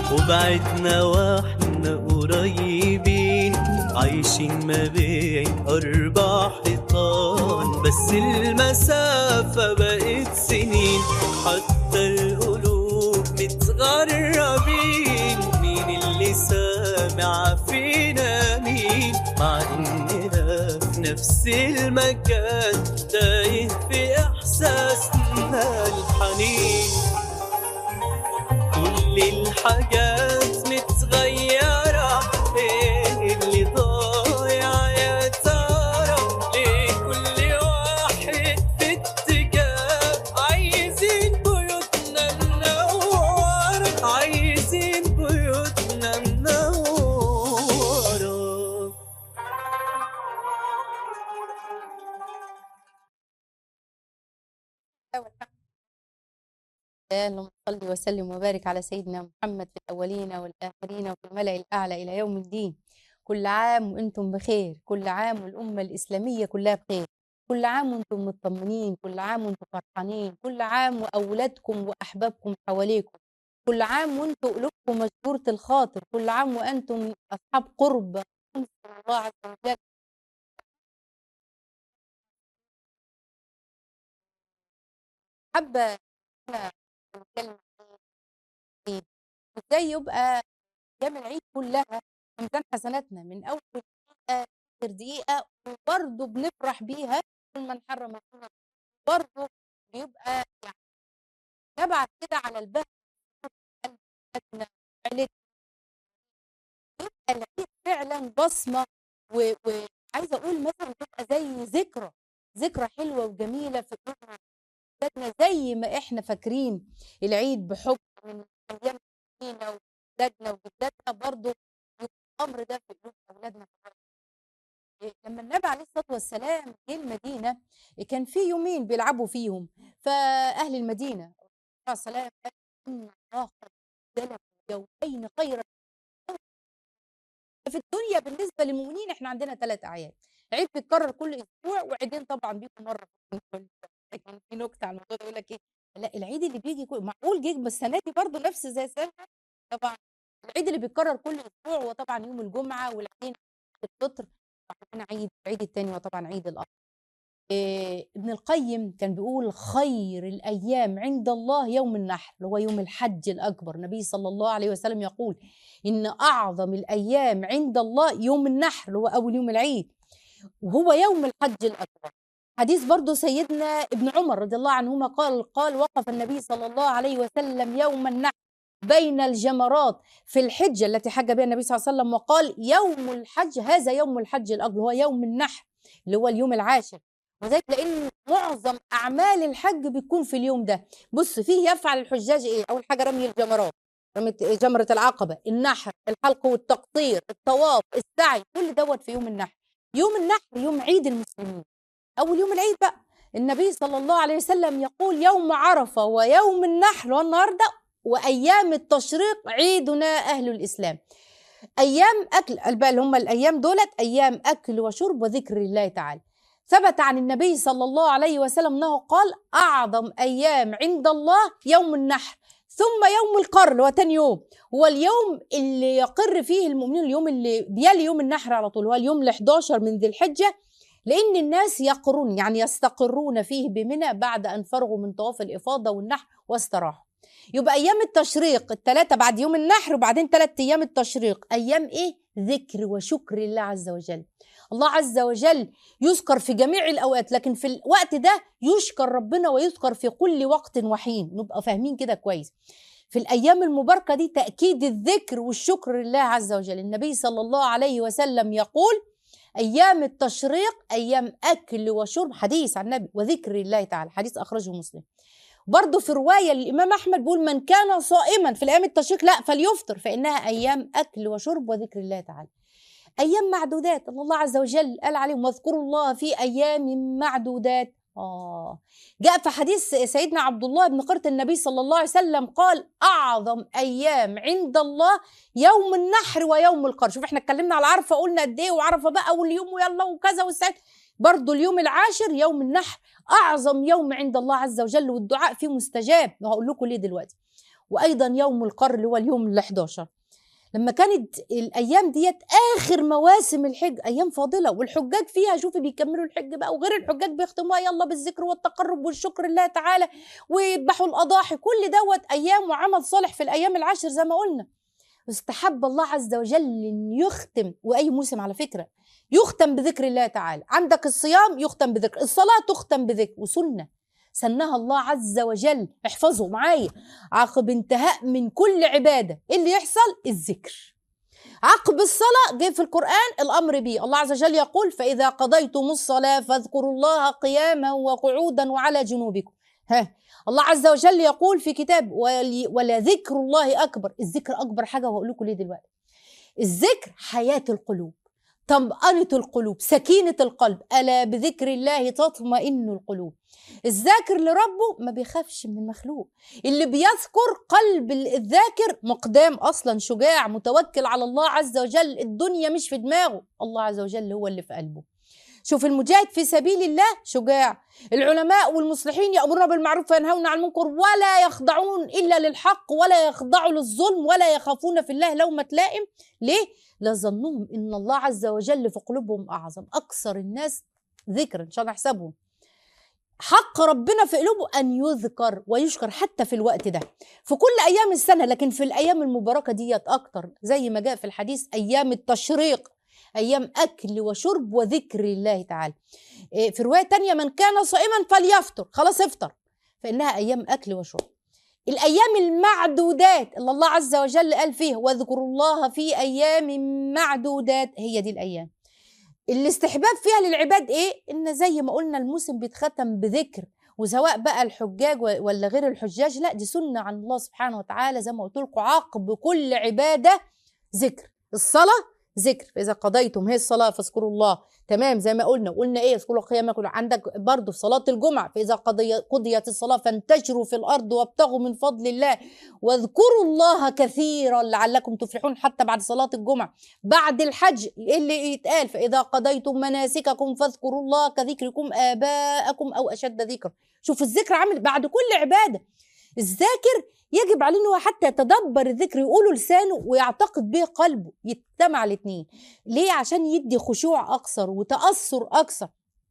وبعدنا واحنا قريبين عايشين ما بين أربع حيطان بس المسافة بقت سنين حتى القلوب متغربين مين اللي سامع فينا مين مع إننا في نفس المكان تايه في إحساسنا الحنين كل الحاجات متغيرة ايه اللي ضايع يا ترى ليه كل واحد في اتجاه عايزين بيوتنا منورة عايزين بيوتنا منورة اللهم صل وسلم وبارك على سيدنا محمد في الأولين والآخرين وفي الملأ الأعلى إلى يوم الدين كل عام وأنتم بخير كل عام والأمة الإسلامية كلها بخير كل عام وأنتم مطمنين كل عام وأنتم فرحانين كل عام وأولادكم وأحبابكم حواليكم كل عام وأنتم قلوبكم مجبورة الخاطر كل عام وأنتم أصحاب قرب أنصر الله عز وجل حابة أنا نتكلم عن العيد ازاي يبقى ايام العيد كلها في ميزان حسناتنا من اول دقيقه اخر دقيقه وبرضه بنفرح بيها كل ما نحرم ربنا برضه بيبقى يعني نبعت كده على البهجه قلب بلادنا عيلتنا يبقى العيد فعلا بصمه و- وعايزه اقول مثلا تبقى زي ذكرى ذكرى حلوه وجميله في قلوبنا أولادنا زي ما احنا فاكرين العيد بحب من ايام سنينا وجدادنا وجداتنا برضه يبقى الامر ده في قلوب اولادنا كمان. إيه، لما النبي عليه الصلاه والسلام جه المدينه كان في يومين بيلعبوا فيهم فاهل المدينه عليه السلام قال ان الله قد بدل يومين خيرا في الدنيا بالنسبه للمؤمنين احنا عندنا ثلاث اعياد عيد بيتكرر كل اسبوع وعيدين طبعا بيجوا مره في كل لكن في نكته على الموضوع ده يقول لك ايه لا العيد اللي بيجي كل معقول جه بس السنه دي برضه نفس زي السنه طبعا العيد اللي بيتكرر كل اسبوع هو طبعا يوم الجمعه والعيدين عيد الفطر وعندنا عيد العيد الثاني وطبعا عيد الاضحى إيه ابن القيم كان بيقول خير الايام عند الله يوم النحر اللي هو يوم الحج الاكبر النبي صلى الله عليه وسلم يقول ان اعظم الايام عند الله يوم النحر اللي هو اول يوم العيد وهو يوم الحج الاكبر حديث برضو سيدنا ابن عمر رضي الله عنهما قال قال وقف النبي صلى الله عليه وسلم يوم النحر بين الجمرات في الحجة التي حج بها النبي صلى الله عليه وسلم وقال يوم الحج هذا يوم الحج الأكبر هو يوم النحر اللي هو اليوم العاشر وذلك لأن معظم أعمال الحج بتكون في اليوم ده بص فيه يفعل الحجاج إيه أول حاجة رمي الجمرات رمي جمرة العقبة النحر الحلق والتقطير الطواف السعي كل دوت في يوم النحر يوم النحر يوم عيد المسلمين أول يوم العيد بقى النبي صلى الله عليه وسلم يقول يوم عرفة ويوم النحر والنهارده وأيام التشريق عيدنا أهل الإسلام أيام أكل بقى اللي هم الأيام دولت أيام أكل وشرب وذكر الله تعالى ثبت عن النبي صلى الله عليه وسلم أنه قال أعظم أيام عند الله يوم النحر ثم يوم القر اللي هو تاني يوم هو اليوم اللي يقر فيه المؤمنين اليوم اللي بيلي يوم النحر على طول هو اليوم ال 11 من ذي الحجة لأن الناس يقرون يعني يستقرون فيه بمنى بعد أن فرغوا من طواف الإفاضة والنحر واستراحوا يبقى أيام التشريق الثلاثة بعد يوم النحر وبعدين ثلاثة أيام التشريق أيام إيه؟ ذكر وشكر الله عز وجل الله عز وجل يذكر في جميع الأوقات لكن في الوقت ده يشكر ربنا ويذكر في كل وقت وحين نبقى فاهمين كده كويس في الأيام المباركة دي تأكيد الذكر والشكر لله عز وجل النبي صلى الله عليه وسلم يقول أيام التشريق أيام أكل وشرب حديث عن النبي وذكر الله تعالى حديث أخرجه مسلم برضه في رواية للإمام أحمد بيقول من كان صائما في الأيام التشريق لا فليفطر فإنها أيام أكل وشرب وذكر الله تعالى أيام معدودات الله عز وجل قال عليهم واذكروا الله في أيام معدودات آه جاء في حديث سيدنا عبد الله بن قرة النبي صلى الله عليه وسلم قال أعظم أيام عند الله يوم النحر ويوم القر شوف احنا اتكلمنا على عرفة قلنا قد إيه وعرفة بقى واليوم ويلا وكذا والسعد برضو اليوم العاشر يوم النحر أعظم يوم عند الله عز وجل والدعاء فيه مستجاب وهقول لكم ليه دلوقتي وايضا يوم القر اللي هو اليوم ال 11 لما كانت الايام ديت اخر مواسم الحج ايام فاضله والحجاج فيها شوفي بيكملوا الحج بقى وغير الحجاج بيختموها يلا بالذكر والتقرب والشكر لله تعالى ويذبحوا الاضاحي كل دوت ايام وعمل صالح في الايام العشر زي ما قلنا واستحب الله عز وجل ان يختم واي موسم على فكره يختم بذكر الله تعالى عندك الصيام يختم بذكر الصلاه تختم بذكر وسنه سنها الله عز وجل احفظوا معايا عقب انتهاء من كل عباده إيه اللي يحصل الذكر عقب الصلاة جه في القرآن الأمر به الله عز وجل يقول فإذا قضيتم الصلاة فاذكروا الله قياما وقعودا وعلى جنوبكم ها الله عز وجل يقول في كتاب ولي- ولذكر الله أكبر الذكر أكبر حاجة وهقول لكم ليه دلوقتي الذكر حياة القلوب طمأنة القلوب سكينة القلب ألا بذكر الله تطمئن القلوب الذاكر لربه ما بيخافش من المخلوق اللي بيذكر قلب ال- الذاكر مقدام اصلا شجاع متوكل على الله عز وجل الدنيا مش في دماغه الله عز وجل هو اللي في قلبه شوف المجاهد في سبيل الله شجاع العلماء والمصلحين يأمرون بالمعروف وينهون عن المنكر ولا يخضعون إلا للحق ولا يخضعوا للظلم ولا يخافون في الله لومة لائم ليه؟ لظنهم إن الله عز وجل في قلوبهم أعظم أكثر الناس ذكرا عشان أحسبهم حق ربنا في قلوبه أن يذكر ويشكر حتى في الوقت ده في كل أيام السنة لكن في الأيام المباركة ديت أكتر زي ما جاء في الحديث أيام التشريق أيام أكل وشرب وذكر الله تعالى إيه، في رواية تانية من كان صائما فليفطر خلاص افطر فإنها أيام أكل وشرب الأيام المعدودات اللي الله عز وجل قال فيها واذكروا الله في أيام معدودات هي دي الأيام الاستحباب فيها للعباد ايه ان زي ما قلنا الموسم بيتختم بذكر وسواء بقى الحجاج و- ولا غير الحجاج لا دي سنه عن الله سبحانه وتعالى زي ما قلت لكم عقب كل عباده ذكر الصلاه ذكر فاذا قضيتم هي الصلاه فاذكروا الله تمام زي ما قلنا قلنا ايه اذكروا قيامك عندك برضه في صلاه الجمعه فاذا قضي قضيت الصلاه فانتشروا في الارض وابتغوا من فضل الله واذكروا الله كثيرا لعلكم تفلحون حتى بعد صلاه الجمعه بعد الحج إيه اللي يتقال فإذا قضيتم مناسككم فاذكروا الله كذكركم آباءكم أو أشد ذكر شوف الذكر عامل بعد كل عبادة الذاكر يجب عليه انه حتى يتدبر الذكر يقوله لسانه ويعتقد به قلبه يجتمع الاثنين ليه عشان يدي خشوع اكثر وتاثر اكثر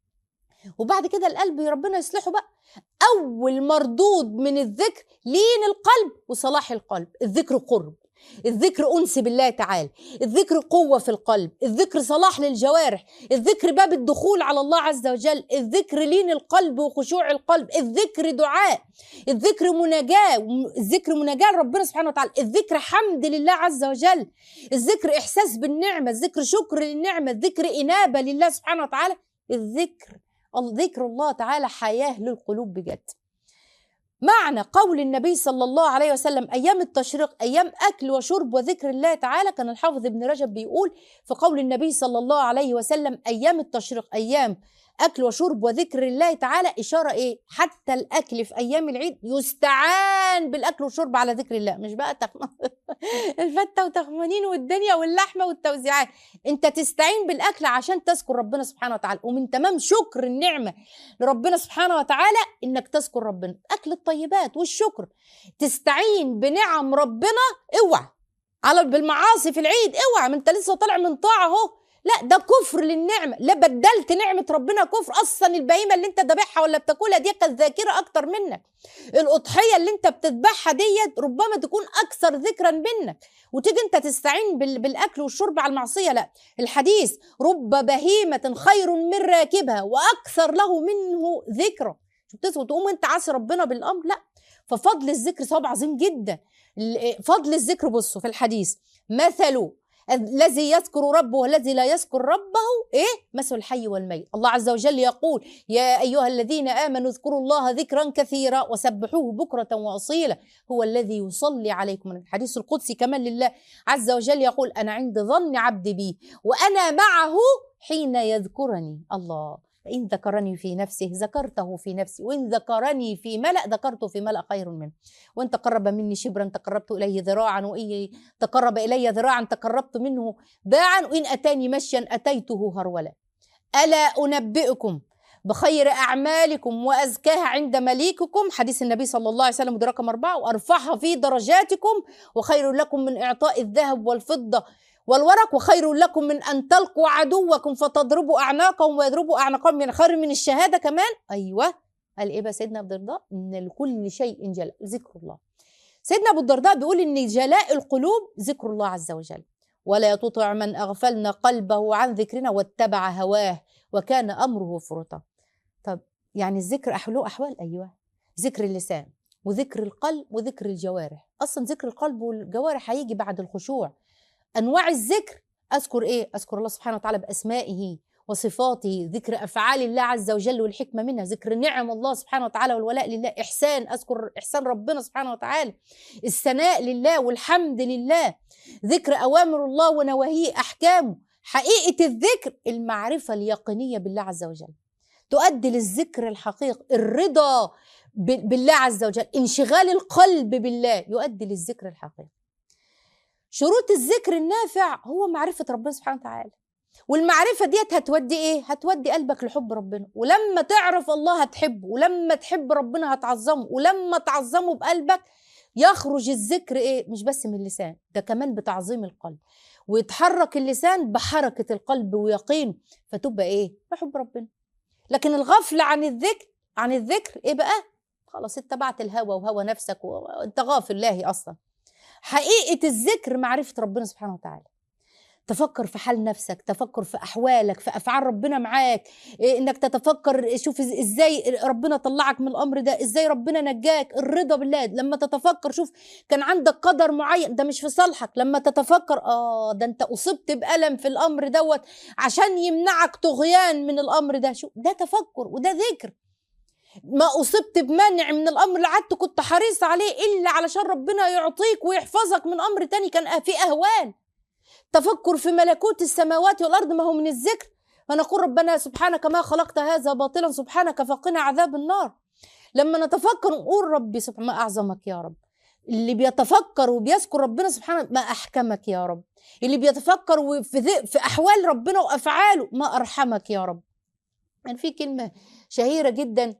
وبعد كده القلب ربنا يصلحه بقى اول مردود من الذكر لين القلب وصلاح القلب الذكر قرب الذكر انس بالله تعالى الذكر قوه في القلب الذكر صلاح للجوارح الذكر باب الدخول على الله عز وجل الذكر لين القلب وخشوع القلب الذكر دعاء الذكر مناجاه الذكر مناجاه لربنا سبحانه وتعالى الذكر حمد لله عز وجل الذكر احساس بالنعمه الذكر شكر للنعمه الذكر انابه لله سبحانه وتعالى الذكر ذكر الله تعالى حياه للقلوب بجد معنى قول النبي صلى الله عليه وسلم ايام التشريق ايام اكل وشرب وذكر الله تعالى كان الحافظ ابن رجب بيقول في قول النبي صلى الله عليه وسلم ايام التشريق ايام اكل وشرب وذكر الله تعالى اشاره ايه حتى الاكل في ايام العيد يستعان بالاكل والشرب على ذكر الله مش بقى تخم... الفته وتخمانين والدنيا واللحمه والتوزيعات انت تستعين بالاكل عشان تذكر ربنا سبحانه وتعالى ومن تمام شكر النعمه لربنا سبحانه وتعالى انك تذكر ربنا اكل الطيبات والشكر تستعين بنعم ربنا اوعى على بالمعاصي في العيد اوعى ما انت لسه طالع من طاعه اهو لا ده كفر للنعمه لا بدلت نعمه ربنا كفر اصلا البهيمه اللي انت ذابحها ولا بتاكلها دي كانت ذاكره اكتر منك الاضحيه اللي انت بتذبحها ديت ربما تكون اكثر ذكرا منك وتيجي انت تستعين بال- بالاكل والشرب على المعصيه لا الحديث رب بهيمه خير من راكبها واكثر له منه ذكرى شفت وتقوم انت عاصي ربنا بالامر لا ففضل الذكر صعب عظيم جدا ال- فضل الذكر بصوا في الحديث مثل الذي يذكر ربه والذي لا يذكر ربه ايه مثل الحي والميت الله عز وجل يقول يا ايها الذين امنوا اذكروا الله ذكرا كثيرا وسبحوه بكره واصيلا هو الذي يصلي عليكم من الحديث القدسي كمان لله عز وجل يقول انا عند ظن عبدي بي وانا معه حين يذكرني الله فإن ذكرني في نفسه ذكرته في نفسي وإن ذكرني في ملأ ذكرته في ملأ خير منه وإن تقرب مني شبرا تقربت إليه ذراعا وإن تقرب إلي ذراعا تقربت منه باعا وإن أتاني مشيا أتيته هرولا ألا أنبئكم بخير أعمالكم وأزكاها عند مليككم حديث النبي صلى الله عليه وسلم وده رقم أربعة وأرفعها في درجاتكم وخير لكم من إعطاء الذهب والفضة والورق وخير لكم من أن تلقوا عدوكم فتضربوا أعناقهم ويضربوا أعناقهم من خير من الشهادة كمان أيوة قال إيه بقى سيدنا أبو الدرداء إن لكل شيء جلاء ذكر الله سيدنا أبو الدرداء بيقول إن جلاء القلوب ذكر الله عز وجل ولا تطع من أغفلنا قلبه عن ذكرنا واتبع هواه وكان أمره فرطا طب يعني الذكر أحوله أحوال أيوة ذكر اللسان وذكر القلب وذكر الجوارح أصلا ذكر القلب والجوارح هيجي بعد الخشوع أنواع الذكر أذكر إيه أذكر الله سبحانه وتعالى بأسمائه وصفاته ذكر أفعال الله عز وجل والحكمة منها ذكر نعم الله سبحانه وتعالى والولاء لله إحسان أذكر إحسان ربنا سبحانه وتعالى الثناء لله والحمد لله ذكر أوامر الله ونواهيه أحكامه حقيقة الذكر المعرفة اليقينية بالله عز وجل تؤدي للذكر الحقيقي الرضا ب- بالله عز وجل انشغال القلب بالله يؤدي للذكر الحقيقي شروط الذكر النافع هو معرفة ربنا سبحانه وتعالى والمعرفة ديت هتودي ايه؟ هتودي قلبك لحب ربنا ولما تعرف الله هتحبه ولما تحب ربنا هتعظمه ولما تعظمه بقلبك يخرج الذكر ايه؟ مش بس من اللسان ده كمان بتعظيم القلب ويتحرك اللسان بحركة القلب ويقين فتبقى ايه؟ بحب ربنا لكن الغفلة عن الذكر عن الذكر ايه بقى؟ خلاص اتبعت الهوى وهوى نفسك وانت غافل الله اصلا حقيقة الذكر معرفة ربنا سبحانه وتعالى تفكر في حال نفسك تفكر في احوالك في افعال ربنا معاك إيه انك تتفكر شوف إز- ازاي ربنا طلعك من الامر ده ازاي ربنا نجاك الرضا بالله لما تتفكر شوف كان عندك قدر معين ده مش في صالحك لما تتفكر اه ده انت اصبت بالم في الامر دوت عشان يمنعك طغيان من الامر ده شوف ده تفكر وده ذكر ما اصبت بمنع من الامر اللي قعدت كنت حريص عليه الا علشان ربنا يعطيك ويحفظك من امر تاني كان في اهوال تفكر في ملكوت السماوات والارض ما هو من الذكر فنقول ربنا سبحانك ما خلقت هذا باطلا سبحانك فقنا عذاب النار لما نتفكر نقول ربي سبحانه ما اعظمك يا رب اللي بيتفكر وبيذكر ربنا سبحانه ما احكمك يا رب اللي بيتفكر وفي ذ- في احوال ربنا وافعاله ما ارحمك يا رب يعني في كلمه شهيره جدا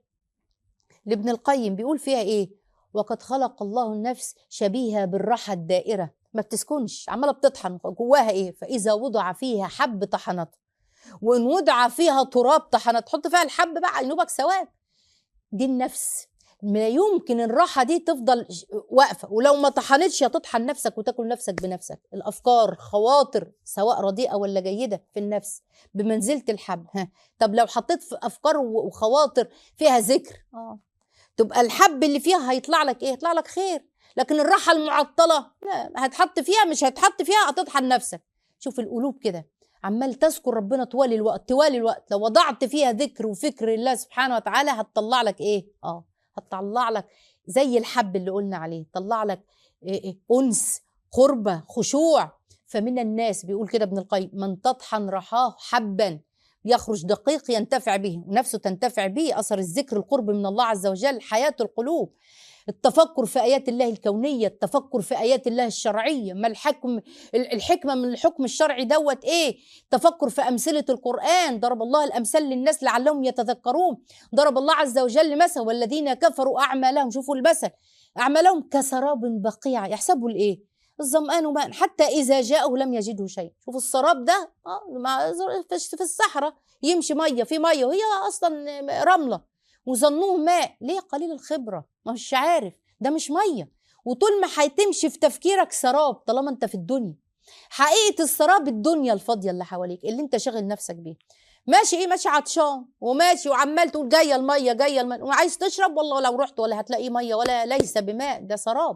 لابن القيم بيقول فيها ايه وقد خلق الله النفس شبيهه بالراحه الدائره ما بتسكنش عماله بتطحن جواها ايه فاذا وضع فيها حب طحنته وان وضع فيها تراب طحنت حط فيها الحب بقى ينوبك سواد دي النفس ما يمكن الراحة دي تفضل ش- واقفة ولو ما طحنتش هتطحن نفسك وتاكل نفسك بنفسك الأفكار خواطر سواء رديئة ولا جيدة في النفس بمنزلة الحب ها. طب لو حطيت في أفكار و- وخواطر فيها ذكر اه تبقى الحب اللي فيها هيطلع لك ايه هيطلع لك خير لكن الراحة المعطلة لا هتحط فيها مش هتحط فيها هتطحن نفسك شوف القلوب كده عمال تذكر ربنا طوال الوقت طوال الوقت لو وضعت فيها ذكر وفكر الله سبحانه وتعالى هتطلع لك ايه اه هتطلع لك زي الحب اللي قلنا عليه تطلع لك إيه إيه انس قربة خشوع فمن الناس بيقول كده ابن القيم من تطحن رحاه حبا يخرج دقيق ينتفع به ونفسه تنتفع به اثر الذكر القرب من الله عز وجل حياه القلوب التفكر في ايات الله الكونيه التفكر في ايات الله الشرعيه ما الحكم ال- الحكمه من الحكم الشرعي دوت ايه تفكر في امثله القران ضرب الله الامثال للناس لعلهم يتذكرون ضرب الله عز وجل مثل والذين كفروا اعمالهم شوفوا المثل اعمالهم كسراب بقيع يحسبوا الايه الظمآن ماء حتى إذا جاءه لم يجده شيء شوف السراب ده آه، مع- في في الصحراء يمشي مية في مية وهي أصلا رملة وظنوه ماء ليه قليل الخبرة ما مش عارف ده مش مية وطول ما هتمشي في تفكيرك سراب طالما انت في الدنيا حقيقة السراب الدنيا الفاضية اللي حواليك اللي انت شاغل نفسك بيه ماشي ايه ماشي عطشان وماشي وعمال تقول جايه الميه جايه الميه وعايز تشرب والله لو رحت ولا هتلاقي ميه ولا ليس بماء ده سراب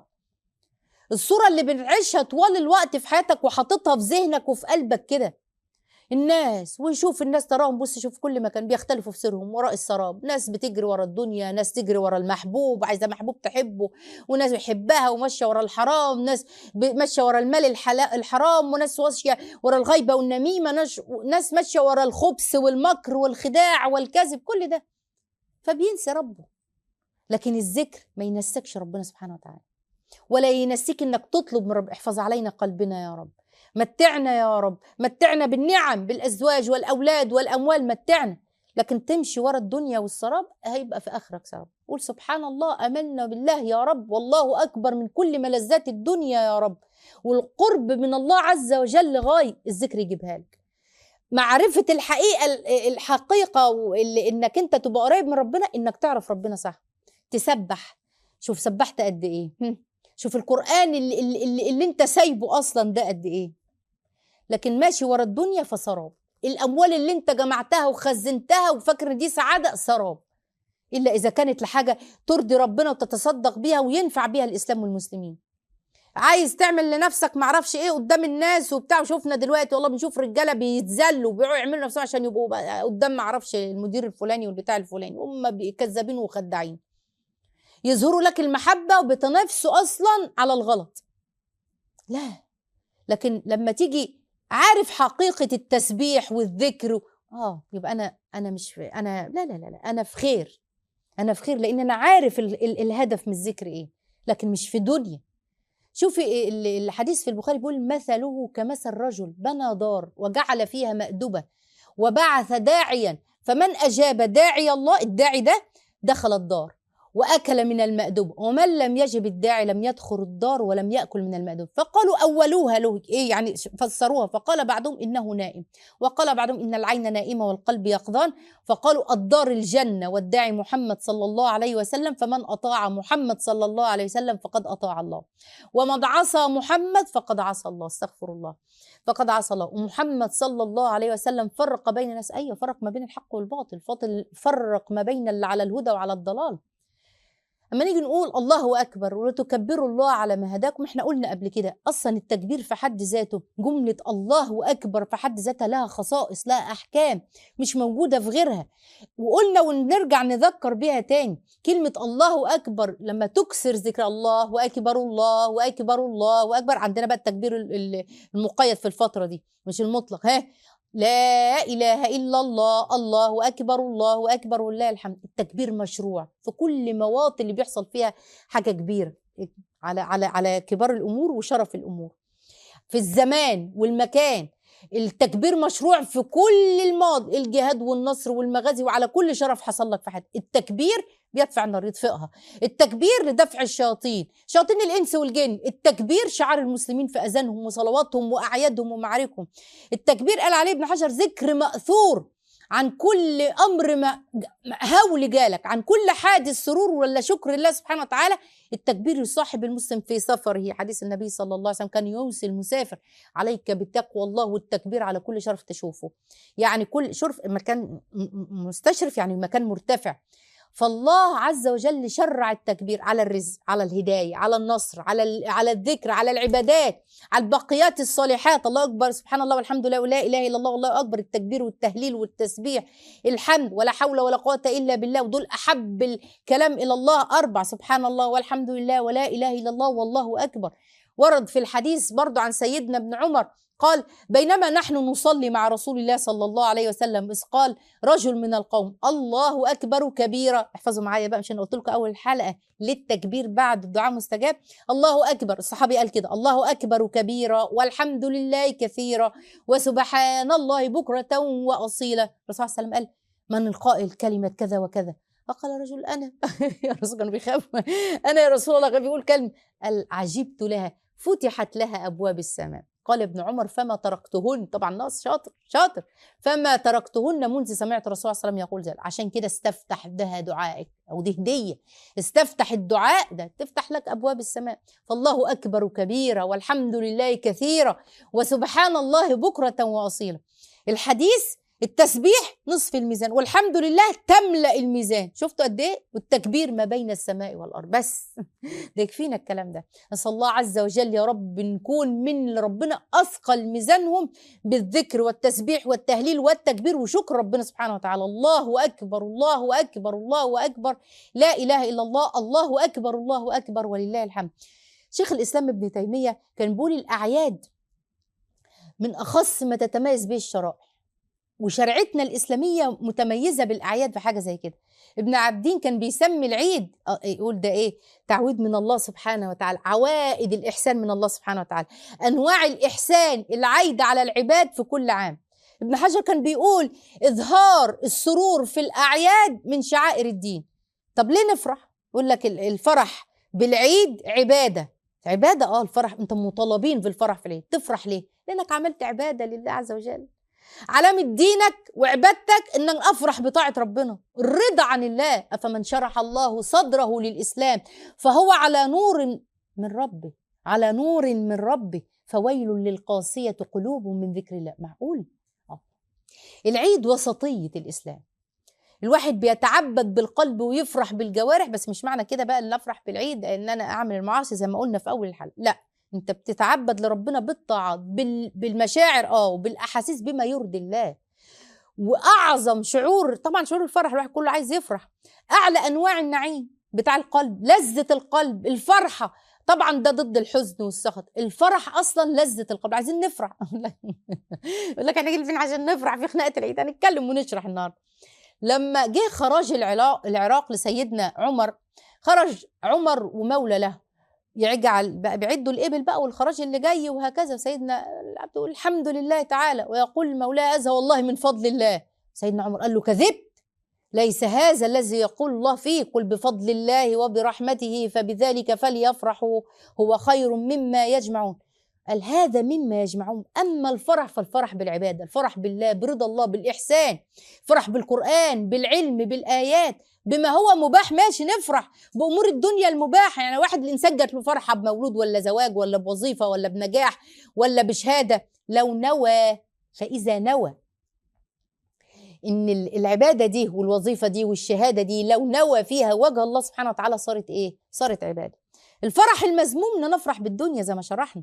الصوره اللي بنعيشها طوال الوقت في حياتك وحاططها في ذهنك وفي قلبك كده الناس ويشوف الناس تراهم بص شوف كل مكان بيختلفوا في سيرهم وراء السراب ناس بتجري ورا الدنيا ناس تجري ورا المحبوب عايزه محبوب تحبه وناس بيحبها وماشيه ورا الحرام ناس ب- ماشيه ورا المال الحلا- الحرام وناس ماشيه ورا الغيبه والنميمه ناس ناس ماشيه ورا الخبث والمكر والخداع والكذب كل ده فبينسى ربه لكن الذكر ما ينسكش ربنا سبحانه وتعالى ولا ينسيك انك تطلب من رب احفظ علينا قلبنا يا رب متعنا يا رب متعنا بالنعم بالازواج والاولاد والاموال متعنا لكن تمشي ورا الدنيا والسراب هيبقى في اخرك سراب قول سبحان الله امنا بالله يا رب والله اكبر من كل ملذات الدنيا يا رب والقرب من الله عز وجل غاية الذكر يجيبها لك معرفة الحقيقة الحقيقة واللي انك انت تبقى قريب من ربنا انك تعرف ربنا صح تسبح شوف سبحت قد ايه هم. شوف القرآن اللي, اللي, اللي انت سايبه اصلا ده قد ايه لكن ماشي ورا الدنيا فسراب الاموال اللي انت جمعتها وخزنتها وفاكر إن دي سعادة سراب الا اذا كانت لحاجة ترضي ربنا وتتصدق بيها وينفع بيها الاسلام والمسلمين عايز تعمل لنفسك معرفش ايه قدام الناس وبتاع وشوفنا دلوقتي والله بنشوف رجاله بيتذلوا وبيقعدوا يعملوا نفسهم عشان يبقوا بقى قدام معرفش المدير الفلاني والبتاع الفلاني هم بي- كذابين وخداعين يظهروا لك المحبه وبيتنافسوا اصلا على الغلط لا لكن لما تيجي عارف حقيقه التسبيح والذكر و- اه يبقى انا انا مش في انا لا لا لا, لا انا في خير انا في خير لان انا عارف ال ال الهدف من الذكر ايه لكن مش في دنيا شوفي ال- الحديث في البخاري بيقول مثله كمثل رجل بنى دار وجعل فيها مأدبة وبعث داعيا فمن أجاب داعي الله الداعي ده دخل الدار وأكل من المأدبة ومن لم يجب الداعي لم يدخل الدار ولم يأكل من المأدبة فقالوا أولوها له إيه يعني فسروها فقال بعضهم إنه نائم وقال بعضهم إن العين نائمة والقلب يقظان فقالوا الدار الجنة والداعي محمد صلى الله عليه وسلم فمن أطاع محمد صلى الله عليه وسلم فقد أطاع الله ومن عصى محمد فقد عصى الله استغفر الله فقد عصى الله ومحمد صلى الله عليه وسلم فرق بين الناس أيوة فرق ما بين الحق والباطل فاطل فرق ما بين اللي على الهدى وعلى الضلال اما نيجي نقول الله اكبر وتكبروا الله على ما هداكم احنا قلنا قبل كده اصلا التكبير في حد ذاته جمله الله اكبر في حد ذاتها لها خصائص لها احكام مش موجوده في غيرها وقلنا ونرجع نذكر بيها تاني كلمة الله أكبر لما تكسر ذكر الله وأكبر الله وأكبر الله وأكبر عندنا بقى التكبير ال- ال- المقيد في الفترة دي مش المطلق ها لا إله إلا الله الله أكبر الله أكبر ولله الحمد التكبير مشروع في كل مواطن اللي بيحصل فيها حاجة كبيرة على على على كبار الأمور وشرف الأمور في الزمان والمكان التكبير مشروع في كل الماضي الجهاد والنصر والمغازي وعلى كل شرف حصل لك في حياتك التكبير بيدفع النار يطفئها التكبير لدفع الشياطين شياطين الانس والجن التكبير شعار المسلمين في اذانهم وصلواتهم واعيادهم ومعاركهم التكبير قال عليه ابن حجر ذكر ماثور عن كل امر ما هول جالك عن كل حادث سرور ولا شكر الله سبحانه وتعالى التكبير يصاحب المسلم في سفره حديث النبي صلى الله عليه وسلم كان يوصي المسافر عليك بتقوى الله والتكبير على كل شرف تشوفه يعني كل شرف مكان م- م- مستشرف يعني مكان مرتفع فالله عز وجل شرع التكبير على الرزق على الهداية على النصر على ال- على الذكر على العبادات على البقيات الصالحات الله أكبر سبحان الله والحمد لله ولا إله إلا الله والله أكبر التكبير والتهليل والتسبيح الحمد ولا حول ولا قوة إلا بالله ودول أحب الكلام إلى الله أربع سبحان الله والحمد لله ولا إله إلا الله والله أكبر ورد في الحديث برضو عن سيدنا ابن عمر قال بينما نحن نصلي مع رسول الله صلى الله عليه وسلم إذ قال رجل من القوم الله أكبر كبيرا احفظوا معايا بقى عشان قلت لكم أول الحلقة للتكبير بعد الدعاء مستجاب الله أكبر الصحابي قال كده الله أكبر كبيرا والحمد لله كثيرا وسبحان الله بكرة وأصيلا الرسول صلى الله عليه وسلم قال من القائل كلمة كذا وكذا فقال رجل أنا يا رسول كانوا بيخافوا أنا يا رسول الله كان بيقول كلمة قال عجبت لها فتحت لها أبواب السماء قال ابن عمر فما تركتهن طبعا ناس شاطر شاطر فما تركتهن منذ سمعت الرسول صلى الله عليه وسلم يقول ذلك عشان كده استفتح بها دعائك او دي هديه استفتح الدعاء ده تفتح لك ابواب السماء فالله اكبر كبيرا والحمد لله كثيرا وسبحان الله بكره واصيلا الحديث التسبيح نصف الميزان والحمد لله تملا الميزان شفتوا قد ايه والتكبير ما بين السماء والارض بس ده يكفينا الكلام ده نسال الله عز وجل يا رب نكون من اللي ربنا اثقل ميزانهم بالذكر والتسبيح والتهليل والتكبير وشكر ربنا سبحانه وتعالى الله اكبر الله اكبر الله اكبر لا اله الا الله الله اكبر الله اكبر ولله الحمد شيخ الاسلام ابن تيميه كان بيقول الاعياد من اخص ما تتميز به الشرائع وشريعتنا الاسلاميه متميزه بالاعياد في حاجه زي كده ابن عابدين كان بيسمي العيد آه، يقول ده ايه تعويض من الله سبحانه وتعالى عوائد الاحسان من الله سبحانه وتعالى انواع الاحسان العايده على العباد في كل عام ابن حجر كان بيقول اظهار السرور في الاعياد من شعائر الدين طب ليه نفرح يقول لك ال- الفرح بالعيد عباده عباده اه الفرح انت مطالبين بالفرح في العيد تفرح ليه لانك عملت عباده لله عز وجل علامة دينك وعبادتك ان افرح بطاعة ربنا الرضا عن الله افمن شرح الله صدره للاسلام فهو على نور من ربه على نور من ربه فويل للقاسية قلوبهم من ذكر الله معقول آه. العيد وسطية الإسلام الواحد بيتعبد بالقلب ويفرح بالجوارح بس مش معنى كده بقى ان افرح بالعيد ان انا اعمل المعاصي زي ما قلنا في اول الحلقه لا انت بتتعبد لربنا بالطاعات بال... بالمشاعر اه وبالاحاسيس بما يرضي الله واعظم شعور طبعا شعور الفرح الواحد كله عايز يفرح اعلى انواع النعيم بتاع القلب لذة القلب الفرحة طبعا ده ضد الحزن والسخط الفرح اصلا لذة القلب عايزين نفرح يقول لك احنا جايين عشان نفرح في خناقة العيد هنتكلم ونشرح النهارده لما جه خراج العراق العراق لسيدنا عمر خرج عمر ومولى له يجعل بقى بيعدوا الابل بقى والخراج اللي جاي وهكذا سيدنا العبد يقول الحمد لله تعالى ويقول مولاه هذا والله من فضل الله سيدنا عمر قال له كذبت ليس هذا الذي يقول الله فيه قل بفضل الله وبرحمته فبذلك فليفرحوا هو خير مما يجمعون قال هذا مما يجمعون أما الفرح فالفرح بالعبادة الفرح بالله برضا الله بالإحسان فرح بالقرآن بالعلم بالآيات بما هو مباح ماشي نفرح بأمور الدنيا المباحة يعني واحد الإنسان جات له فرحة بمولود ولا زواج ولا بوظيفة ولا بنجاح ولا بشهادة لو نوى فإذا نوى ان العباده دي والوظيفه دي والشهاده دي لو نوى فيها وجه الله سبحانه وتعالى صارت ايه صارت عباده الفرح المذموم ان نفرح بالدنيا زي ما شرحنا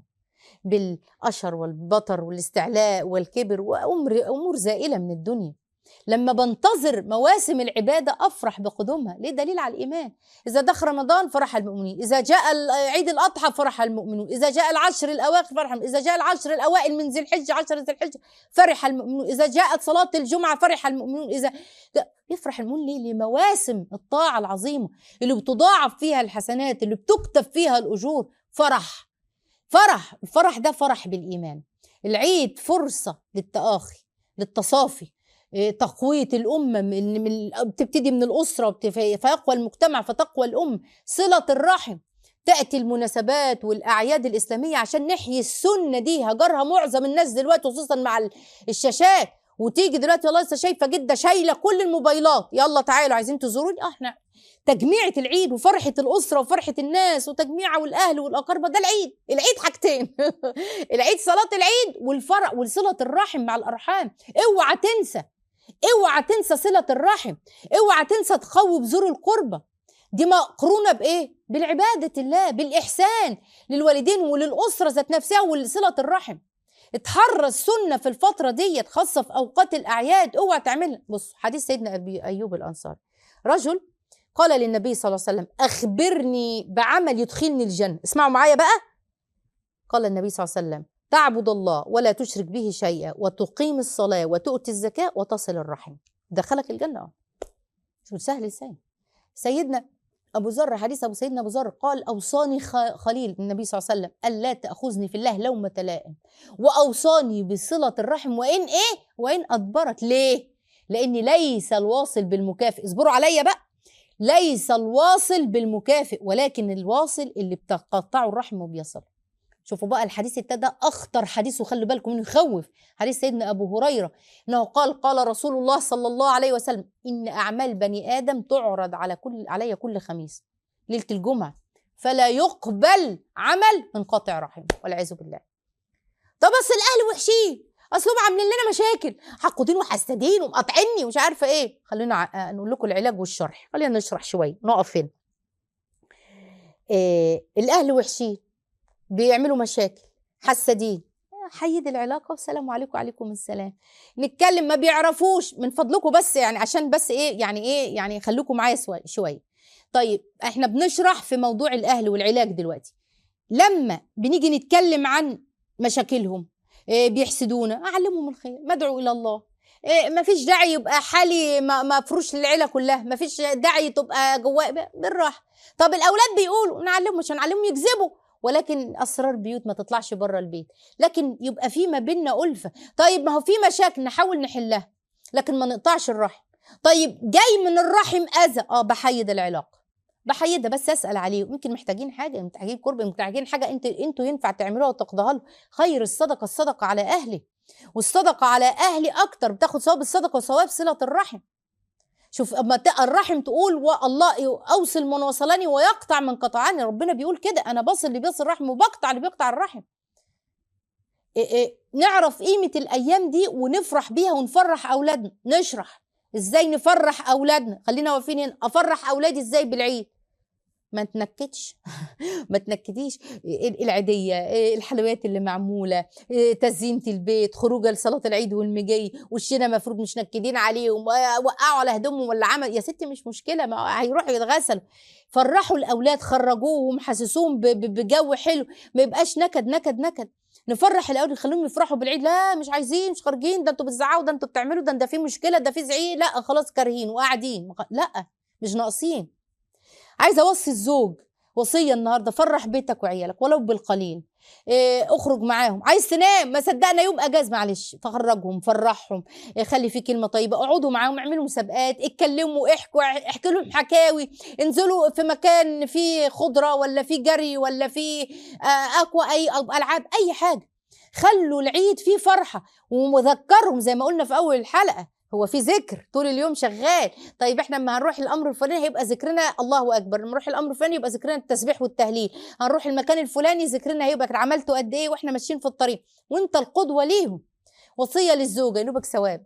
بالاشر والبطر والاستعلاء والكبر وامور امور زائله من الدنيا لما بنتظر مواسم العبادة أفرح بقدومها ليه دليل على الإيمان إذا دخل رمضان فرح المؤمنين إذا جاء عيد الأضحى فرح المؤمنون إذا جاء العشر الأواخر فرح إذا جاء العشر الأوائل من ذي الحجة عشر ذي الحجة فرح المؤمنون إذا جاءت صلاة الجمعة فرح المؤمنون إذا يفرح المؤمن ليه لمواسم الطاعة العظيمة اللي بتضاعف فيها الحسنات اللي بتكتب فيها الأجور فرح فرح الفرح ده فرح بالإيمان العيد فرصة للتآخي للتصافي تقوية الأمة من من بتبتدي من الأسرة فيقوى المجتمع فتقوى الأم صلة الرحم تأتي المناسبات والأعياد الإسلامية عشان نحيي السنة دي هجرها معظم الناس دلوقتي خصوصا مع الشاشات وتيجي دلوقتي والله لسه شايفة جدة شايلة كل الموبايلات يلا تعالوا عايزين تزوروني اه احنا تجميعة العيد وفرحة الأسرة وفرحة الناس وتجميعة والأهل والأقاربة ده العيد العيد حاجتين العيد صلاة العيد والفرح وصلة الرحم مع الأرحام اوعى تنسى اوعى تنسى صلة الرحم اوعى تنسى تقوي بذور القربة دي مقرونة بإيه؟ بالعبادة الله بالإحسان للوالدين وللأسرة ذات نفسها ولصلة الرحم اتحرى السنة في الفترة ديت خاصة في أوقات الأعياد اوعى تعملها بص حديث سيدنا أبي أيوب الأنصاري رجل قال للنبي صلى الله عليه وسلم أخبرني بعمل يدخلني الجنة اسمعوا معايا بقى قال النبي صلى الله عليه وسلم تعبد الله ولا تشرك به شيئا وتقيم الصلاة وتؤتي الزكاة وتصل الرحم دخلك الجنة شو سهل ازاي سيدنا أبو ذر حديث أبو سيدنا أبو ذر قال أوصاني خليل النبي صلى الله عليه وسلم ألا تأخذني في الله لومة لائم وأوصاني بصلة الرحم وإن إيه وإن أدبرت ليه لأن ليس الواصل بالمكافئ اصبروا عليا بقى ليس الواصل بالمكافئ ولكن الواصل اللي بتقطعه الرحم وبيصل شوفوا بقى الحديث التاني ده اخطر حديث وخلوا بالكم منه يخوف حديث سيدنا ابو هريره انه قال قال رسول الله صلى الله عليه وسلم ان اعمال بني ادم تعرض على كل علي كل خميس ليله الجمعه فلا يقبل عمل من قاطع رحم والعياذ بالله طب بس الاهل وحشين اصلهم عاملين لنا مشاكل حقودين وحسادين ومقاطعيني ومش عارفه ايه خلينا نقول لكم العلاج والشرح خلينا نشرح شويه نقف هنا إيه الاهل وحشين بيعملوا مشاكل حسادين حيد العلاقة والسلام عليكم وعليكم السلام نتكلم ما بيعرفوش من فضلكم بس يعني عشان بس ايه يعني ايه يعني خليكم معايا شوية طيب احنا بنشرح في موضوع الاهل والعلاج دلوقتي لما بنيجي نتكلم عن مشاكلهم إيه بيحسدونا اعلمهم الخير مدعو الى الله إيه ما فيش داعي يبقى حالي مفروش للعيله كلها ما فيش داعي تبقى جواه بالراحه طب الاولاد بيقولوا نعلمهم مش هنعلمهم يكذبوا ولكن اسرار بيوت ما تطلعش بره البيت لكن يبقى في ما بيننا الفه طيب ما هو في مشاكل نحاول نحلها لكن ما نقطعش الرحم طيب جاي من الرحم اذى اه بحيد العلاقه بحيدها بس اسال عليهم يمكن محتاجين حاجه محتاجين قرب محتاجين حاجه انت انتوا ينفع تعملوها وتقضوها لهم خير الصدقه الصدقه على اهله والصدقه على اهلي اكتر بتاخد ثواب الصدقه وثواب صله الرحم شوف اما ت- الرحم تقول والله اوصل من وصلني ويقطع من قطعني ربنا بيقول كده انا بصل اللي بيصل الرحم وبقطع اللي بيقطع الرحم إيه إيه نعرف قيمة الأيام دي ونفرح بيها ونفرح أولادنا نشرح إزاي نفرح أولادنا خلينا واقفين هنا أفرح أولادي إزاي بالعيد ما تنكدش ما تنكديش إيه العيدية إيه الحلويات اللي معمولة إيه تزيينة البيت خروجه لصلاة العيد والمجي وشنا مفروض مش نكدين عليهم وقعوا على هدومهم ولا عمل يا ستي مش مشكلة ما هيروحوا يتغسلوا فرحوا الأولاد خرجوهم حسسوهم ب- ب- بجو حلو ما يبقاش نكد نكد نكد نفرح الاولاد نخليهم يفرحوا بالعيد لا مش عايزين مش خارجين ده انتوا بتزعقوا ده انتوا بتعملوا ده ده في مشكله ده في زعيق لا خلاص كارهين وقاعدين مخ- لا مش ناقصين عايزه اوصي الزوج وصيه النهارده فرح بيتك وعيالك ولو بالقليل إيه اخرج معاهم عايز تنام ما صدقنا يوم اجاز معلش فخرجهم فرحهم إيه خلي في كلمه طيبه اقعدوا معاهم اعملوا مسابقات اتكلموا احكوا احكوا لهم حكاوي انزلوا في مكان فيه خضره ولا فيه جري ولا فيه آه، اقوى اي أو العاب اي حاجه خلوا العيد فيه فرحه ومذكرهم زي ما قلنا في اول الحلقه هو في ذكر طول اليوم شغال طيب احنا لما هنروح الامر الفلاني هيبقى ذكرنا الله اكبر لما نروح الامر الفلاني يبقى ذكرنا التسبيح والتهليل هنروح المكان الفلاني ذكرنا هيبقى عملتوا قد ايه واحنا ماشيين في الطريق وانت القدوه ليهم وصيه للزوجه نوبك ثواب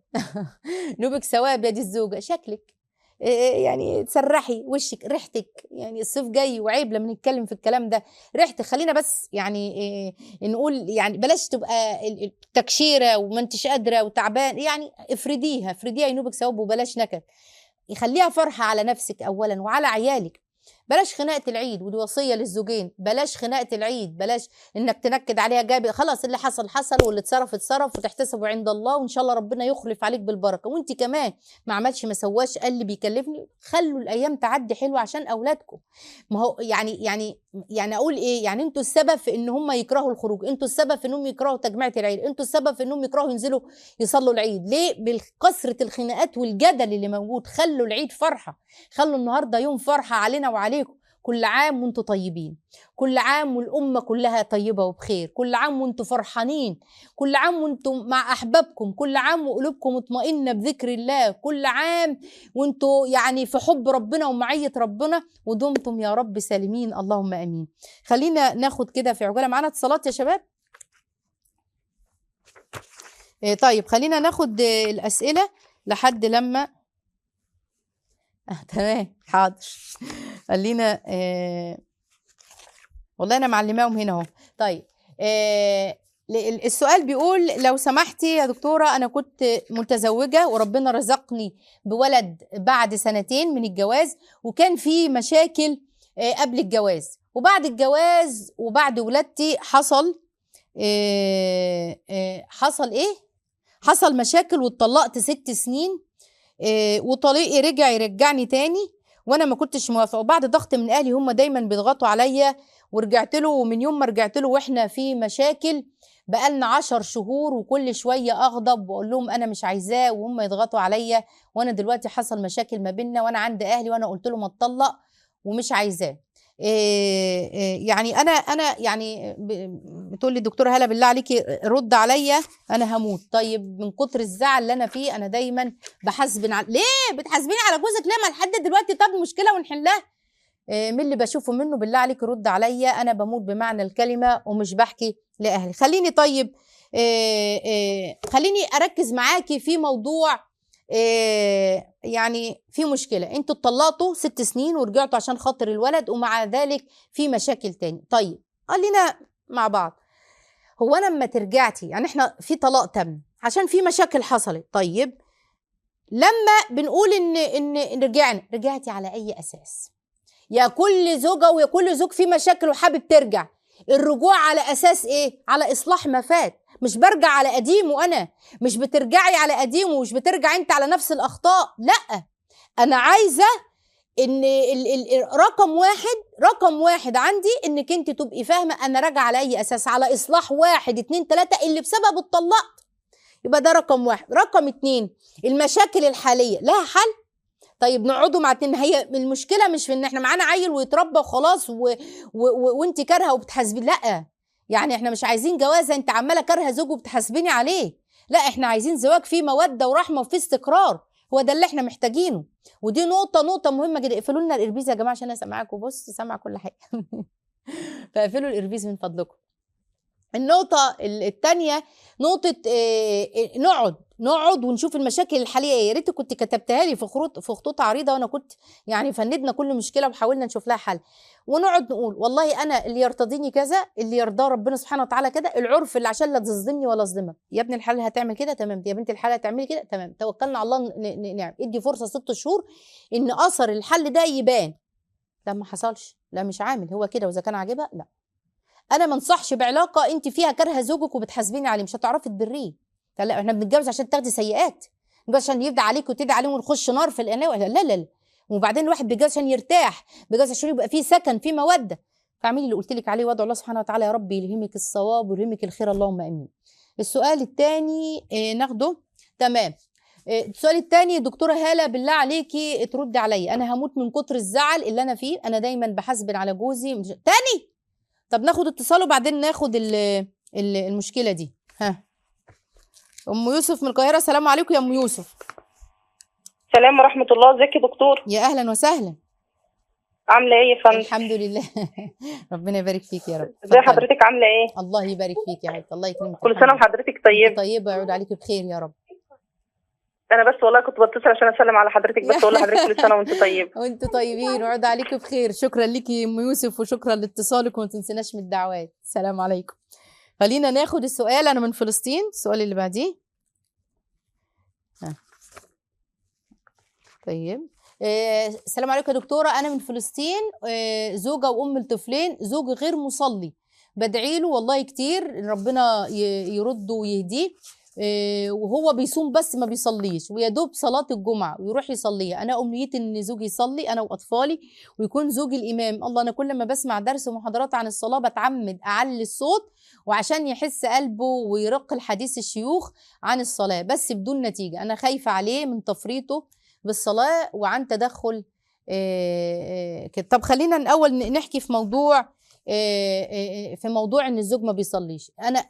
نوبك ثواب يا دي الزوجه شكلك إيه يعني تسرحي وشك ريحتك يعني الصيف جاي وعيب لما نتكلم في الكلام ده ريحتك خلينا بس يعني إيه نقول يعني بلاش تبقى ال- التكشيره وما انتش قادره وتعبان يعني افرديها افرديها ينوبك ثواب وبلاش نكد يخليها فرحه على نفسك اولا وعلى عيالك بلاش خناقه العيد ودي وصيه للزوجين بلاش خناقه العيد بلاش انك تنكد عليها جاب خلاص اللي حصل حصل واللي اتصرف اتصرف وتحتسبه عند الله وان شاء الله ربنا يخلف عليك بالبركه وانت كمان ما عملش ما سواش قال اللي بيكلفني خلوا الايام تعدي حلوه عشان اولادكم ما هو يعني يعني يعني اقول ايه يعني انتوا السبب في ان هم يكرهوا الخروج انتوا السبب في انهم يكرهوا تجميعة العيد انتوا السبب في انهم يكرهوا ينزلوا يصلوا العيد ليه بالكثره الخناقات والجدل اللي موجود خلوا العيد فرحه خلوا النهارده يوم فرحه علينا وعليكم كل عام وانتم طيبين كل عام والأمة كلها طيبة وبخير كل عام وانتم فرحانين كل عام وانتم مع أحبابكم كل عام وقلوبكم مطمئنة بذكر الله كل عام وانتم يعني في حب ربنا ومعية ربنا ودمتم يا رب سالمين اللهم امين خلينا ناخد كده في عجاله معانا اتصالات يا شباب إيه طيب خلينا ناخد آه، الاسئله لحد لما آه تمام حاضر خلينا آه والله انا معلماهم هنا اهو طيب آه ل- السؤال بيقول لو سمحتي يا دكتورة أنا كنت متزوجة وربنا رزقني بولد بعد سنتين من الجواز وكان في مشاكل آه، قبل الجواز وبعد الجواز وبعد ولادتي حصل آه، آه، حصل ايه حصل مشاكل واتطلقت ست سنين آه، وطليقي رجع يرجعني تاني وانا ما كنتش موافقه وبعد ضغط من اهلي هم دايما بيضغطوا عليا ورجعت له ومن يوم ما رجعت له واحنا في مشاكل بقالنا عشر شهور وكل شويه اغضب واقول لهم انا مش عايزاه وهم يضغطوا عليا وانا دلوقتي حصل مشاكل ما بيننا وانا عند اهلي وانا قلت لهم اتطلق ومش عايزاه إيه إيه يعني انا انا يعني ب- بتقول لي الدكتوره هلا بالله عليكي رد عليا انا هموت طيب من كتر الزعل اللي انا فيه انا دايما بحاسبن على ليه بتحاسبيني على جوزك ليه ما لحد دلوقتي طب مشكله ونحلها إيه من اللي بشوفه منه بالله عليك رد عليا انا بموت بمعنى الكلمه ومش بحكي لاهلي خليني طيب إيه إيه خليني اركز معاكي في موضوع إيه يعني في مشكله انتوا اتطلقتوا ست سنين ورجعتوا عشان خاطر الولد ومع ذلك في مشاكل تاني طيب خلينا مع بعض هو انا لما ترجعتي يعني احنا في طلاق تم عشان في مشاكل حصلت طيب لما بنقول ان ان رجعنا رجعتي على اي اساس يا كل زوجه ويا كل زوج في مشاكل وحابب ترجع الرجوع على اساس ايه على اصلاح ما فات مش برجع على قديمه انا مش بترجعي على قديمه مش بترجع انت على نفس الاخطاء لا انا عايزه ان ال ال رقم واحد رقم واحد عندي انك انت تبقي فاهمه انا راجعه على اي اساس على اصلاح واحد اتنين تلاته اللي بسببه اتطلقت يبقى ده رقم واحد رقم اتنين المشاكل الحاليه لها حل طيب نقعدوا مع اتنين هي المشكله مش في ان احنا معانا عيل ويتربى وخلاص و... و... و... وانت كارهه وبتحاسبي لا يعني احنا مش عايزين جوازه انت عماله كارهه زوج وبتحاسبيني عليه لا احنا عايزين زواج فيه موده ورحمه وفيه استقرار هو ده اللي احنا محتاجينه ودي نقطه نقطه مهمه جدا اقفلوا لنا الاربيز يا جماعه عشان انا سامعاكم بص سامع كل حاجه فاقفلوا الاربيز من فضلكم النقطة الثانية نقطة اه نقعد نقعد ونشوف المشاكل الحالية ايه يا ريت كنت كتبتها لي في خطوط في خطوط عريضة وانا كنت يعني فندنا كل مشكلة وحاولنا نشوف لها حل ونقعد نقول والله انا اللي يرتضيني كذا اللي يرضاه ربنا سبحانه وتعالى كده العرف اللي عشان لا تصدمني ولا اصدمك يا ابن الحلال هتعمل كده تمام يا بنت الحلال هتعملي كده تمام توكلنا على الله نعم ادي فرصة ست شهور ان اثر الحل ده يبان لا ما حصلش لا مش عامل هو كده واذا كان عاجبها لا انا ما انصحش بعلاقه انت فيها كارهه زوجك وبتحاسبيني عليه مش هتعرفي تبريه لا احنا بنتجوز عشان تاخدي سيئات بس عشان يدعي عليك وتدعي عليه ونخش نار في القناه لا لا لا وبعدين الواحد بيتجوز عشان يرتاح بيتجوز عشان يبقى فيه سكن فيه موده فاعملي اللي قلت لك عليه وادعو الله سبحانه وتعالى يا رب يلهمك الصواب ويلهمك الخير اللهم امين السؤال الثاني اه ناخده تمام السؤال الثاني دكتورة هالة بالله عليكي تردي عليا أنا هموت من كتر الزعل اللي أنا فيه أنا دايما بحاسبن على جوزي مش... تاني طب ناخد اتصال وبعدين ناخد ال ال المشكله دي ها ام يوسف من القاهره السلام عليكم يا ام يوسف السلام ورحمه الله ازيك يا دكتور يا اهلا وسهلا عامله ايه يا فندم الحمد لله ربنا يبارك فيك يا رب ازي حضرتك عامله ايه الله يبارك فيك يا حبيبتي الله يكرمك كل سنه وحضرتك طيبه طيبه يعود عليك بخير يا رب انا بس والله كنت بتصل عشان اسلم على حضرتك بس اقول لحضرتك كل سنه وانت طيبه وانت طيبين وعود عليك بخير شكرا ليكي يا ام يوسف وشكرا لاتصالك وما تنسيناش من الدعوات السلام عليكم خلينا ناخد السؤال انا من فلسطين السؤال اللي بعديه طيب آه السلام عليكم يا دكتوره انا من فلسطين آه زوجه وام لطفلين زوج غير مصلي بدعي له والله كتير ربنا يرده ويهديه وهو بيصوم بس ما بيصليش ويا دوب صلاه الجمعه ويروح يصليها انا امنيتي ان زوجي يصلي انا واطفالي ويكون زوجي الامام الله انا كل ما بسمع درس ومحاضرات عن الصلاه بتعمد اعلي الصوت وعشان يحس قلبه ويرق الحديث الشيوخ عن الصلاه بس بدون نتيجه انا خايفه عليه من تفريطه بالصلاه وعن تدخل كده طب خلينا الاول نحكي في موضوع في موضوع ان الزوج ما بيصليش انا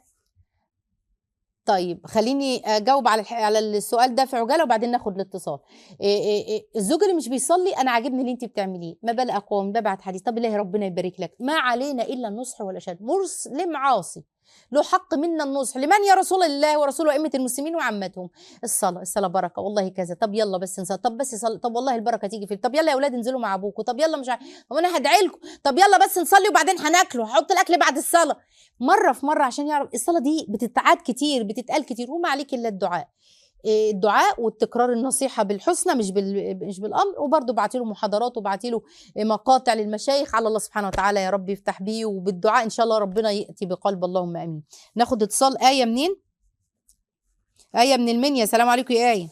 طيب خليني اجاوب على على السؤال ده في عجاله وبعدين ناخد الاتصال إيه إيه إيه الزوج اللي مش بيصلي انا عاجبني اللي انت بتعمليه ما بال اقوام ببعت حديث طب الله ربنا يبارك لك ما علينا الا النصح والارشاد مسلم عاصي له حق منا النصح لمن يا رسول الله ورسوله ائمه المسلمين وعامتهم الصلاه الصلاه بركه والله كذا طب يلا بس نصلي طب بس صلي طب والله البركه تيجي في طب يلا يا اولاد انزلوا مع ابوكم طب يلا مش عارف طب انا هدعي لكم طب يلا بس نصلي وبعدين هناكله هحط الاكل بعد الصلاه مره في مره عشان يعرف الصلاه دي بتتعاد كتير بتتقال كتير وما عليك الا الدعاء الدعاء والتكرار النصيحه بالحسنى مش بال... مش بالامر وبرضه بعتي له محاضرات وبعتي له مقاطع للمشايخ على الله سبحانه وتعالى يا رب يفتح بيه وبالدعاء ان شاء الله ربنا ياتي بقلب اللهم امين ناخد اتصال ايه منين ايه من المنيا السلام عليكم يا ايه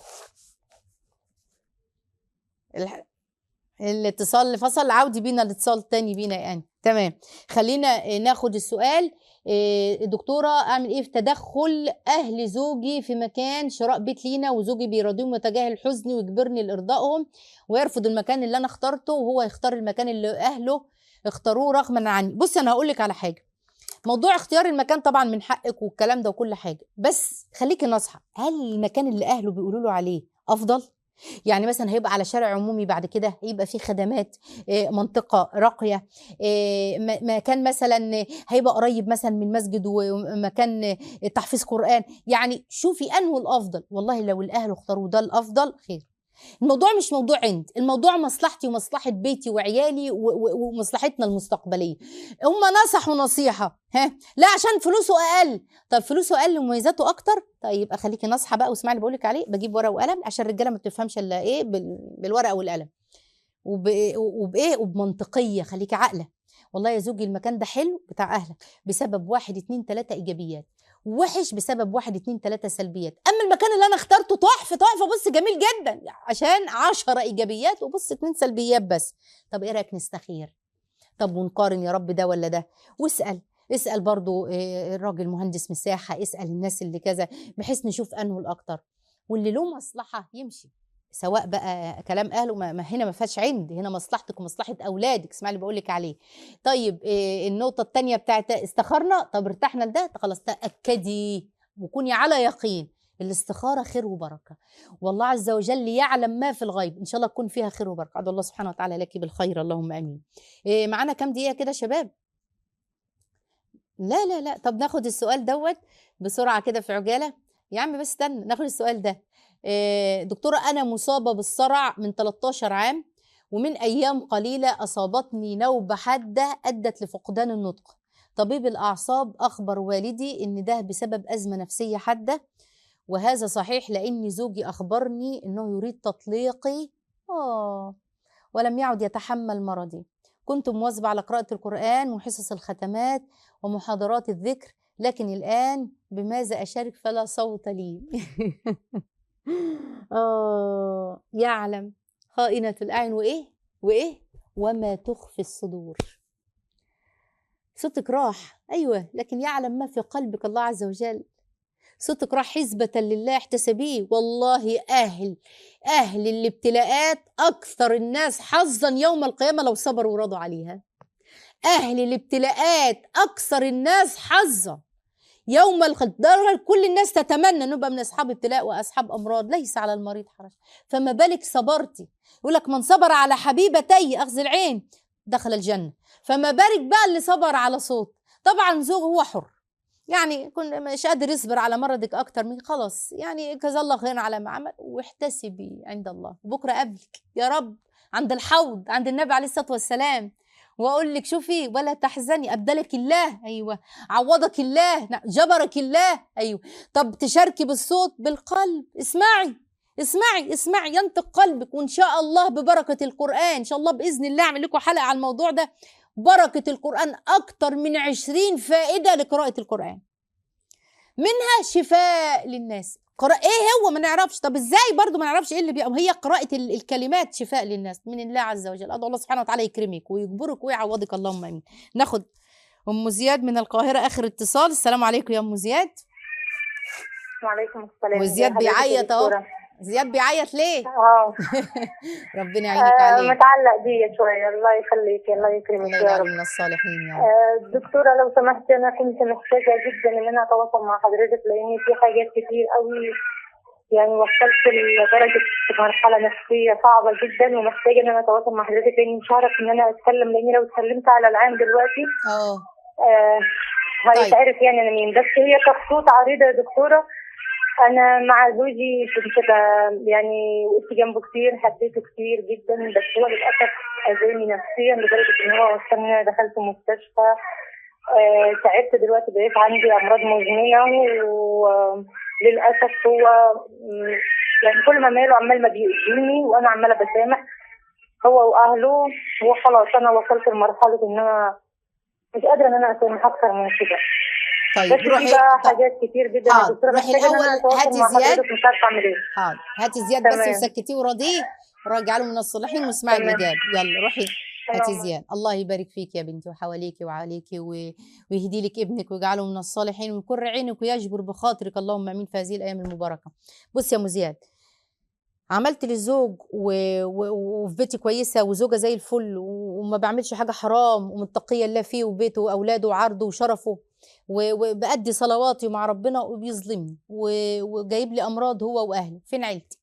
الح... الاتصال اللي فصل عودي بينا الاتصال التاني بينا يعني تمام خلينا ناخد السؤال دكتوره اعمل ايه في تدخل اهل زوجي في مكان شراء بيت لينا وزوجي بيراضيهم ويتجاهل حزني ويجبرني لارضائهم ويرفض المكان اللي انا اخترته وهو يختار المكان اللي اهله اختاروه رغما عني بصي انا هقول لك على حاجه موضوع اختيار المكان طبعا من حقك والكلام ده وكل حاجه بس خليكي ناصحه هل المكان اللي اهله بيقولوا له عليه افضل يعني مثلا هيبقى على شارع عمومي بعد كده هيبقى فيه خدمات منطقة راقية مكان مثلا هيبقى قريب مثلا من مسجد ومكان تحفيظ قرآن يعني شوفي أنه الأفضل والله لو الأهل اختاروا ده الأفضل خير الموضوع مش موضوع عند الموضوع مصلحتي ومصلحة بيتي وعيالي ومصلحتنا المستقبلية هم نصحوا نصيحة ها لا عشان فلوسه أقل طب فلوسه أقل ومميزاته أكتر طيب يبقى خليكي ناصحة بقى واسمعي اللي بقولك عليه بجيب ورقة وقلم عشان الرجالة ما بتفهمش إلا إيه بالورقة والقلم وبإيه وبمنطقية خليكي عاقلة والله يا زوجي المكان ده حلو بتاع أهلك بسبب واحد اتنين تلاتة إيجابيات وحش بسبب واحد اتنين تلاتة سلبيات اما المكان اللي انا اخترته تحفه تحفه بص جميل جدا عشان عشرة ايجابيات وبص اتنين سلبيات بس طب ايه رايك نستخير طب ونقارن يا رب ده ولا ده واسال اسال برضو إيه، الراجل مهندس مساحه اسال الناس اللي كذا بحيث نشوف انه الاكتر واللي له مصلحه يمشي سواء بقى كلام اهله ما ما هنا ما فيهاش عند هنا مصلحتك ومصلحه اولادك اسمع اللي بقول لك عليه طيب إيه النقطه الثانيه بتاعت استخرنا طب ارتحنا لده خلاص تاكدي وكوني على يقين الاستخاره خير وبركه والله عز وجل يعلم ما في الغيب ان شاء الله تكون فيها خير وبركه ادعو الله سبحانه وتعالى لك بالخير اللهم امين إيه معانا كام دقيقه كده يا شباب لا لا لا طب ناخد السؤال دوت بسرعه كده في عجاله يا عم بس استنى ناخد السؤال ده إيه دكتوره انا مصابه بالصرع من 13 عام ومن ايام قليله اصابتني نوبه حاده ادت لفقدان النطق طبيب الاعصاب اخبر والدي ان ده بسبب ازمه نفسيه حاده وهذا صحيح لأن زوجي أخبرني أنه يريد تطليقي آه ولم يعد يتحمل مرضي كنت مواظبة على قراءة القرآن وحصص الختمات ومحاضرات الذكر لكن الآن بماذا أشارك فلا صوت لي آه يعلم خائنة الأعين وإيه وإيه وما تخفي الصدور صوتك راح أيوة لكن يعلم ما في قلبك الله عز وجل صوتك راح حسبة لله احتسبيه والله أهل أهل الابتلاءات أكثر الناس حظا يوم القيامة لو صبروا ورضوا عليها أهل الابتلاءات أكثر الناس حظا يوم القيامة كل الناس تتمنى نبقى من أصحاب ابتلاء وأصحاب أمراض ليس على المريض حرج فما بالك صبرتي يقول لك من صبر على حبيبتي أخذ العين دخل الجنة فما بالك بقى اللي صبر على صوت طبعا زوج هو حر يعني كن مش قادر يصبر على مرضك اكتر من خلاص يعني جزا الله خيرا على ما عمل واحتسبي عند الله بكره قبلك يا رب عند الحوض عند النبي عليه الصلاه والسلام واقول لك شوفي ولا تحزني ابدلك الله ايوه عوضك الله جبرك الله ايوه طب تشاركي بالصوت بالقلب اسمعي اسمعي اسمعي ينطق قلبك وان شاء الله ببركه القران ان شاء الله باذن الله اعمل لكم حلقه على الموضوع ده بركة القرآن أكتر من عشرين فائدة لقراءة القرآن منها شفاء للناس قراءة ايه هو ما نعرفش طب ازاي برضو ما نعرفش ايه اللي بيقوم هي قراءة ال- الكلمات شفاء للناس من الله عز وجل ادعو الله سبحانه وتعالى يكرمك ويجبرك ويعوضك اللهم امين ناخد ام زياد من القاهرة اخر اتصال السلام عليكم يا ام زياد وعليكم السلام وزياد حضرتك يا بيعيط اهو دكتورة. زياد بيعيط ليه اه ربنا يعينك آه، عليه متعلق بيا شويه الله يخليك الله يكرمك الله يا يجعله رب من الصالحين يا رب آه، دكتورة لو سمحت أنا كنت محتاجة جدا إن أنا أتواصل مع حضرتك لأن في حاجات كتير قوي يعني وصلت لدرجة مرحلة نفسية صعبة جدا ومحتاجة إن أنا أتواصل مع حضرتك لأني مش هعرف إن أنا أتكلم لأني لو اتكلمت على العام دلوقتي اه آه هيتعرف يعني أنا مين بس هي كخطوط عريضة يا دكتورة أنا مع زوجي كنت ب- يعني وقفت جنبه كتير حبيته كتير جدا بس هو للأسف أذاني نفسيا لدرجة إن هو وصلني إن أنا دخلت مستشفى آه، تعبت دلوقتي بقيت عندي أمراض مزمنة وللأسف هو م، يعني كل ما ماله عمال ما بيأذيني وأنا عمالة بسامح هو وأهله وخلاص أنا وصلت لمرحلة إن أنا مش قادرة إن أنا أسامح أكتر من كده بس طيب في روحي بقى طب حاجات كتير جدا حاضر. يا دكتورة روحي محتاجة إن الأول أنا أتواصل هاتي مع زياد. حضرتك مش عارفة أعمل إيه حاضر هاتي زياد بس تمام. وسكتيه وراضيه راجع له من الصالحين واسمعي تمام. الاجابه يلا روحي هاتي تمام. زياد الله يبارك فيك يا بنتي وحواليكي وعليكي و- ويهدي لك ابنك ويجعله من الصالحين ويكر عينك ويجبر بخاطرك اللهم امين في هذه الايام المباركه بص يا ام زياد عملت للزوج و... و... وفي بيتي كويسه وزوجه زي الفل و... وما بعملش حاجه حرام ومتقيه الله فيه وبيته واولاده وعرضه وشرفه و... وبأدي صلواتي مع ربنا وبيظلمني و... وجايب لي امراض هو واهله فين عيلتك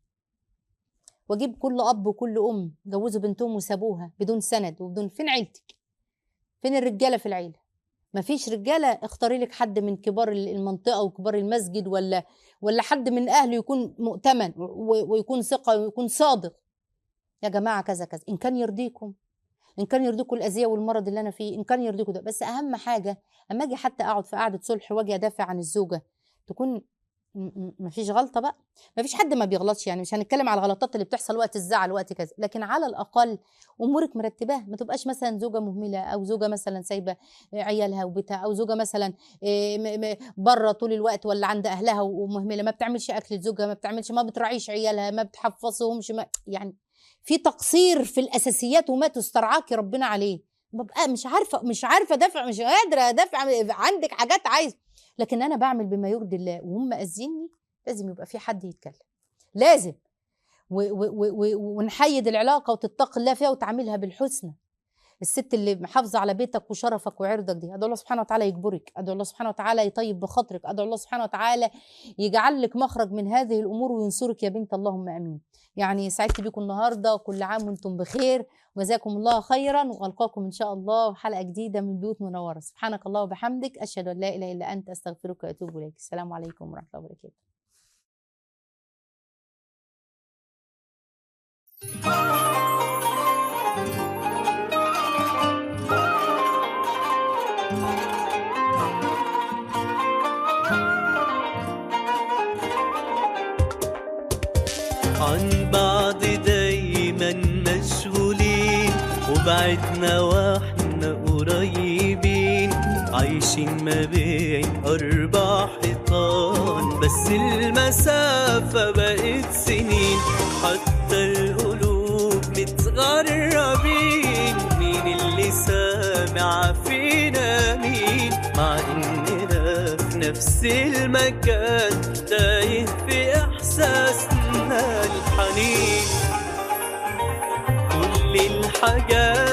واجيب كل اب وكل ام جوزوا بنتهم وسابوها بدون سند وبدون فين عيلتك فين الرجاله في العيله مفيش رجاله اختاري لك حد من كبار المنطقه وكبار المسجد ولا ولا حد من اهله يكون مؤتمن و- ويكون ثقه ويكون صادق يا جماعه كذا كذا ان كان يرضيكم ان كان يرضيكم الاذيه والمرض اللي انا فيه ان كان يرضيكم ده بس اهم حاجه اما اجي حتى اقعد في قعده صلح واجي ادافع عن الزوجه تكون م- م- مفيش غلطه بقى مفيش حد ما بيغلطش يعني مش هنتكلم على الغلطات اللي بتحصل وقت الزعل وقت كذا لكن على الاقل امورك مرتباه ما تبقاش مثلا زوجه مهمله او زوجه مثلا سايبه عيالها وبيتها او زوجه مثلا بره طول الوقت ولا عند اهلها ومهمله ما بتعملش اكل زوجها ما بتعملش ما بتراعيش عيالها ما بتحفظهمش ما يعني في تقصير في الاساسيات وما تسترعاكي ربنا عليه ببقى مش عارفه مش عارفه دافع مش قادره ادافع عندك حاجات عايز لكن انا بعمل بما يرضي الله وهم مأذيني لازم يبقى في حد يتكلم لازم و و و ونحيد العلاقه وتتقي الله فيها وتعاملها بالحسنى الست اللي محافظه على بيتك وشرفك وعرضك دي ادعو الله سبحانه وتعالى يجبرك ادعو الله سبحانه وتعالى يطيب بخاطرك ادعو الله سبحانه وتعالى يجعل لك مخرج من هذه الامور وينصرك يا بنت اللهم امين يعني سعدت بكم النهارده وكل عام وانتم بخير وجزاكم الله خيرا والقاكم ان شاء الله حلقه جديده من بيوت منوره سبحانك الله وبحمدك اشهد ان لا اله الا انت استغفرك واتوب اليك السلام عليكم ورحمه الله وبركاته عن بعض دايما مشغولين وبعدنا واحنا قريبين عايشين ما بين أربع حيطان بس المسافة بقت سنين حتى القلوب متغربين مين اللي سامع فينا مين مع إننا في نفس المكان تايه في إحساسنا الحنين كل الحاجات